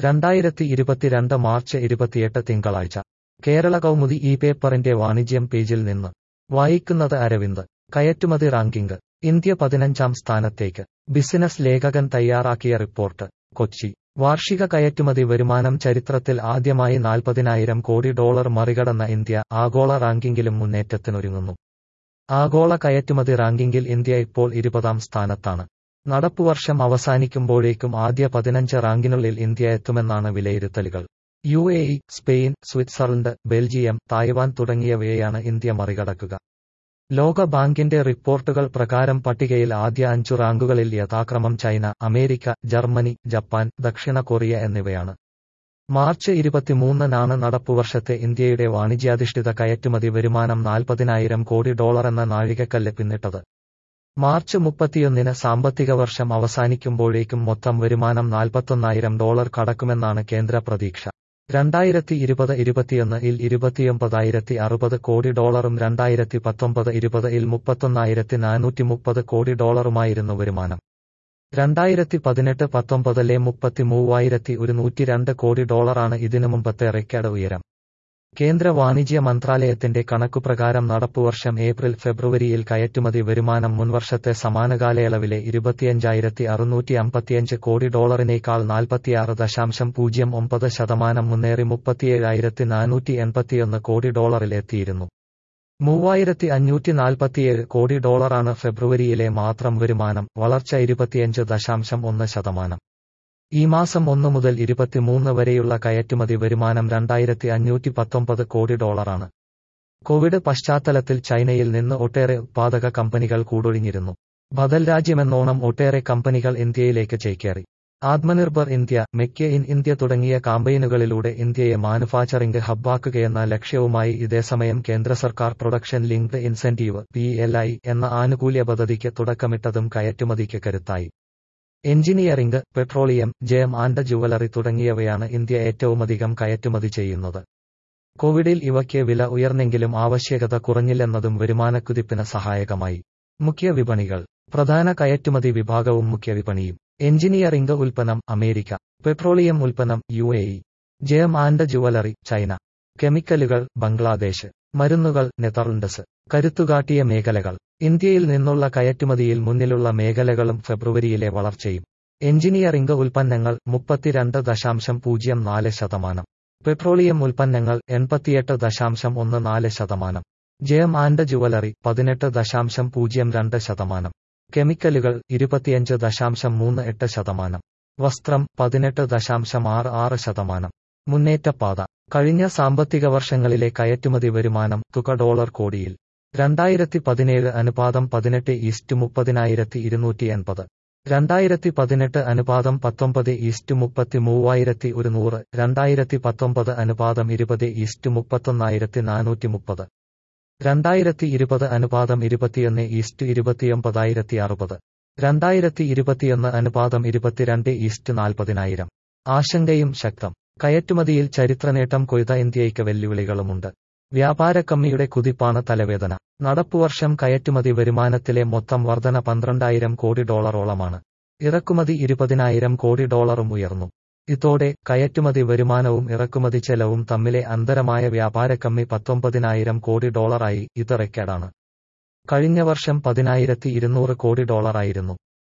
രണ്ടായിരത്തി ഇരുപത്തിരണ്ട് മാർച്ച് ഇരുപത്തിയെട്ട് തിങ്കളാഴ്ച കേരള കൗമുദി ഈ പേപ്പറിന്റെ വാണിജ്യം പേജിൽ നിന്ന് വായിക്കുന്നത് അരവിന്ദ് കയറ്റുമതി റാങ്കിംഗ് ഇന്ത്യ പതിനഞ്ചാം സ്ഥാനത്തേക്ക് ബിസിനസ് ലേഖകൻ തയ്യാറാക്കിയ റിപ്പോർട്ട് കൊച്ചി വാർഷിക കയറ്റുമതി വരുമാനം ചരിത്രത്തിൽ ആദ്യമായി നാൽപ്പതിനായിരം കോടി ഡോളർ മറികടന്ന ഇന്ത്യ ആഗോള റാങ്കിങ്ങിലും മുന്നേറ്റത്തിനൊരുങ്ങുന്നു ആഗോള കയറ്റുമതി റാങ്കിങ്ങിൽ ഇന്ത്യ ഇപ്പോൾ ഇരുപതാം സ്ഥാനത്താണ് നടപ്പുവർഷം അവസാനിക്കുമ്പോഴേക്കും ആദ്യ പതിനഞ്ച് റാങ്കിനുള്ളിൽ ഇന്ത്യ എത്തുമെന്നാണ് വിലയിരുത്തലുകൾ U A E Spain Switzerland Belgium Taiwan തുടങ്ങിയവയെയാണ് ഇന്ത്യ മറികടക്കുക ലോക ബാങ്കിന്റെ റിപ്പോർട്ടുകൾ പ്രകാരം പട്ടികയിൽ ആദ്യ അഞ്ചു റാങ്കുകളിൽ യഥാക്രമം ചൈന അമേരിക്ക ജർമ്മനി ജപ്പാൻ ദക്ഷിണ കൊറിയ എന്നിവയാണ് മാർച്ച് ഇരുപത്തിമൂന്നിനാണ് നടപ്പുവർഷത്തെ ഇന്ത്യയുടെ വാണിജ്യാധിഷ്ഠിത കയറ്റുമതി വരുമാനം നാൽപ്പതിനായിരം കോടി ഡോളറെന്ന നാഴികക്കല്ല് പിന്നിട്ടത് മാർച്ച് മുപ്പത്തിയൊന്നിന് സാമ്പത്തിക വർഷം അവസാനിക്കുമ്പോഴേക്കും മൊത്തം വരുമാനം നാൽപ്പത്തൊന്നായിരം ഡോളർ കടക്കുമെന്നാണ് കേന്ദ്ര പ്രതീക്ഷ രണ്ടായിരത്തി ഇരുപത് ഇരുപത്തിയൊന്ന് ഇൽ ഇരുപത്തിയൊമ്പതായിരത്തി അറുപത് കോടി ഡോളറും രണ്ടായിരത്തി പത്തൊമ്പത് ഇരുപത് ഇൽ മുപ്പത്തൊന്നായിരത്തി നാനൂറ്റി മുപ്പത് കോടി ഡോളറുമായിരുന്നു വരുമാനം രണ്ടായിരത്തി പതിനെട്ട് പത്തൊമ്പതിലെ മുപ്പത്തി മൂവായിരത്തി ഒരുന്നൂറ്റി രണ്ട് കോടി ഡോളറാണ് ഇതിനു മുമ്പത്തെ റെക്കോർഡ് ഉയരം കേന്ദ്ര വാണിജ്യ മന്ത്രാലയത്തിന്റെ കണക്കുപ്രകാരം നടപ്പുവർഷം ഏപ്രിൽ ഫെബ്രുവരിയിൽ കയറ്റുമതി വരുമാനം മുൻവർഷത്തെ സമാന കാലയളവിലെ ഇരുപത്തിയഞ്ചായിരത്തി അറുന്നൂറ്റി അമ്പത്തിയഞ്ച് കോടി ഡോളറിനേക്കാൾ നാൽപ്പത്തിയാറ് ദശാംശം പൂജ്യം ഒമ്പത് ശതമാനം മുന്നേറി മുപ്പത്തിയേഴായിരത്തി നാനൂറ്റി എൺപത്തിയൊന്ന് കോടി ഡോളറിൽ എത്തിയിരുന്നു മൂവായിരത്തി അഞ്ഞൂറ്റി നാൽപ്പത്തിയേഴ് കോടി ഡോളറാണ് ഫെബ്രുവരിയിലെ മാത്രം വരുമാനം വളർച്ച ഇരുപത്തിയഞ്ച് ദശാംശം ഒന്ന് ശതമാനം ഈ മാസം ഒന്നു മുതൽ ഇരുപത്തിമൂന്ന് വരെയുള്ള കയറ്റുമതി വരുമാനം രണ്ടായിരത്തി അഞ്ഞൂറ്റി പത്തൊമ്പത് കോടി ഡോളറാണ് കോവിഡ് പശ്ചാത്തലത്തിൽ ചൈനയിൽ നിന്ന് ഒട്ടേറെ ഉത്പാദക കമ്പനികൾ കൂടൊഴിഞ്ഞിരുന്നു ബദൽ രാജ്യമെന്നോണം ഒട്ടേറെ കമ്പനികൾ ഇന്ത്യയിലേക്ക് ചേക്കേറി Atmanirbhar India make in India തുടങ്ങിയ കാമ്പയിനുകളിലൂടെ ഇന്ത്യയെ മാനുഫാക്ചറിംഗ് ഹബ്ബാക്കുകയെന്ന ലക്ഷ്യവുമായി ഇതേസമയം കേന്ദ്ര സർക്കാർ പ്രൊഡക്ഷൻ ലിങ്ക്ഡ് ഇൻസെന്റീവ് പി എന്ന ആനുകൂല്യ പദ്ധതിക്ക് തുടക്കമിട്ടതും കയറ്റുമതിക്ക് കരുത്തായി engineering petroleum gem and jewellery തുടങ്ങിയവയാണ് ഇന്ത്യ ഏറ്റവുമധികം കയറ്റുമതി ചെയ്യുന്നത് കോവിഡിൽ ഇവയ്ക്ക് വില ഉയർന്നെങ്കിലും ആവശ്യകത കുറഞ്ഞില്ലെന്നതും വരുമാനക്കുതിപ്പിന് സഹായകമായി മുഖ്യ വിപണികൾ പ്രധാന കയറ്റുമതി വിഭാഗവും മുഖ്യ വിപണിയും എഞ്ചിനീയറിംഗ് ഉൽപ്പന്നം അമേരിക്ക പെട്രോളിയം ഉൽപ്പന്നം U A E gem and jewellery China കെമിക്കലുകൾ ബംഗ്ലാദേശ് മരുന്നുകൾ നെതർലൻഡസ് കരുത്തുകാട്ടിയ മേഖലകൾ ഇന്ത്യയിൽ നിന്നുള്ള കയറ്റുമതിയിൽ മുന്നിലുള്ള മേഖലകളും ഫെബ്രുവരിയിലെ വളർച്ചയും എഞ്ചിനീയറിംഗ് ഉൽപ്പന്നങ്ങൾ മുപ്പത്തിരണ്ട് ദശാംശം പൂജ്യം നാല് ശതമാനം പെട്രോളിയം ഉൽപ്പന്നങ്ങൾ എൺപത്തിയെട്ട് ദശാംശം ഒന്ന് നാല് ശതമാനം ജയം ആൻഡ് ജുവലറി പതിനെട്ട് ദശാംശം പൂജ്യം രണ്ട് ശതമാനം കെമിക്കലുകൾ ഇരുപത്തിയഞ്ച് ദശാംശം മൂന്ന് എട്ട് ശതമാനം വസ്ത്രം പതിനെട്ട് ദശാംശം ആറ് ആറ് ശതമാനം മുന്നേറ്റപ്പാത കഴിഞ്ഞ സാമ്പത്തിക വർഷങ്ങളിലെ കയറ്റുമതി വരുമാനം തുക ഡോളർ കോടിയിൽ രണ്ടായിരത്തി പതിനേഴ് അനുപാതം പതിനെട്ട് ഈസ്റ്റ് മുപ്പതിനായിരത്തി ഇരുന്നൂറ്റി എൺപത് രണ്ടായിരത്തി പതിനെട്ട് അനുപാതം പത്തൊമ്പത് ഈസ്റ്റ് മുപ്പത്തി മൂവായിരത്തി ഒരുന്നൂറ് രണ്ടായിരത്തി പത്തൊമ്പത് അനുപാതം ഇരുപത് ഈസ്റ്റ് മുപ്പത്തൊന്നായിരത്തി നാനൂറ്റി മുപ്പത് രണ്ടായിരത്തി ഇരുപത് അനുപാതം ഇരുപത്തിയൊന്ന് ഈസ്റ്റ് ഇരുപത്തിയൊമ്പതായിരത്തി അറുപത് രണ്ടായിരത്തി ഇരുപത്തിയൊന്ന് അനുപാതം ഇരുപത്തിരണ്ട് ഈസ്റ്റ് നാൽപ്പതിനായിരം ആശങ്കയും ശക്തം കയറ്റുമതിയിൽ ചരിത്രനേട്ടം കൊയ്ത ഇന്ത്യയ്ക്ക് വെല്ലുവിളികളുമുണ്ട് വ്യാപാര കമ്മിയുടെ കുതിപ്പാണ് തലവേദന നടപ്പുവർഷം കയറ്റുമതി വരുമാനത്തിലെ മൊത്തം വർധന പന്ത്രണ്ടായിരം കോടി ഡോളറോളമാണ് ഇറക്കുമതി ഇരുപതിനായിരം കോടി ഡോളറും ഉയർന്നു ഇതോടെ കയറ്റുമതി വരുമാനവും ഇറക്കുമതി ചെലവും തമ്മിലെ അന്തരമായ വ്യാപാര കമ്മി പത്തൊമ്പതിനായിരം കോടി ഡോളറായി ഇത് റെക്കോർഡാണ് കഴിഞ്ഞ വർഷം പതിനായിരത്തി ഇരുന്നൂറ് കോടി ഡോളറായിരുന്നു